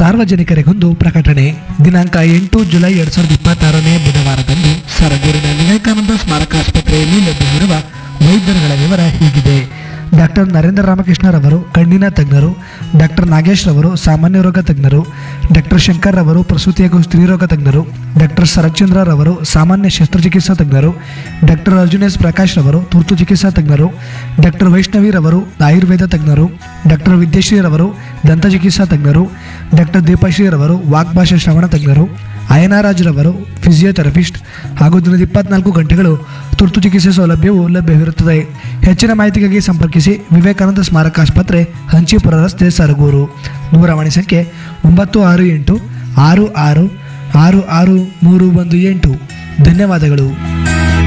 ಸಾರ್ವಜನಿಕರಿಗೊಂದು ಪ್ರಕಟಣೆ ದಿನಾಂಕ ಎಂಟು ಜುಲೈ ಎರಡ್ ಸಾವಿರದ ಇಪ್ಪತ್ತಾರನೇ ಬುಧವಾರದಂದು ಸರಗೂರಿನ ವಿವೇಕಾನಂದ ಸ್ಮಾರಕ ಆಸ್ಪತ್ರೆಯಲ್ಲಿ ಲಭ್ಯವಿರುವ ವೈದ್ಯರುಗಳ ವಿವರ ಹೀಗಿದೆ ಡಾಕ್ಟರ್ ನರೇಂದ್ರ ರಾಮಕೃಷ್ಣರವರು ಕಣ್ಣಿನ ತಜ್ಞರು ಡಾಕ್ಟರ್ ನಾಗೇಶ್ ರವರು ಸಾಮಾನ್ಯ ರೋಗ ತಜ್ಞರು ಡಾಕ್ಟರ್ ಶಂಕರ್ ರವರು ಪ್ರಸೂತಿ ಹಾಗೂ ಸ್ತ್ರೀರೋಗ ತಜ್ಞರು ಡಾಕ್ಟರ್ ಶರತ್ಚಂದ್ರ ರವರು ಸಾಮಾನ್ಯ ಶಸ್ತ್ರಚಿಕಿತ್ಸಾ ತಜ್ಞರು ಡಾಕ್ಟರ್ ಅರ್ಜುನ್ ಎಸ್ ಪ್ರಕಾಶ್ ರವರು ತುರ್ತು ಚಿಕಿತ್ಸಾ ತಜ್ಞರು ಡಾಕ್ಟರ್ ವೈಷ್ಣವಿ ರವರು ಆಯುರ್ವೇದ ತಜ್ಞರು ಡಾಕ್ಟರ್ ವಿದ್ಯಶ್ರೀ ರವರು ದಂತ ಚಿಕಿತ್ಸಾ ತಜ್ಞರು ಡಾಕ್ಟರ್ ದೀಪಶ್ರೀ ರವರು ವಾಗ್ಭಾಷಾ ಶ್ರವಣ ತಜ್ಞರು ಅಯನಾರಾಜ್ ರವರು ಫಿಸಿಯೋಥೆರಪಿಸ್ಟ್ ಹಾಗೂ ದಿನದ ಇಪ್ಪತ್ನಾಲ್ಕು ಗಂಟೆಗಳು ತುರ್ತು ಚಿಕಿತ್ಸೆ ಸೌಲಭ್ಯವು ಲಭ್ಯವಿರುತ್ತದೆ ಹೆಚ್ಚಿನ ಮಾಹಿತಿಗಾಗಿ ಸಂಪರ್ಕಿಸಿ ವಿವೇಕಾನಂದ ಸ್ಮಾರಕ ಆಸ್ಪತ್ರೆ ಹಂಚಿಪುರ ರಸ್ತೆ ಸರಗೂರು ದೂರವಾಣಿ ಸಂಖ್ಯೆ ಒಂಬತ್ತು ಆರು ಎಂಟು ಆರು ಆರು ಆರು ಆರು ಮೂರು ಒಂದು ಎಂಟು ಧನ್ಯವಾದಗಳು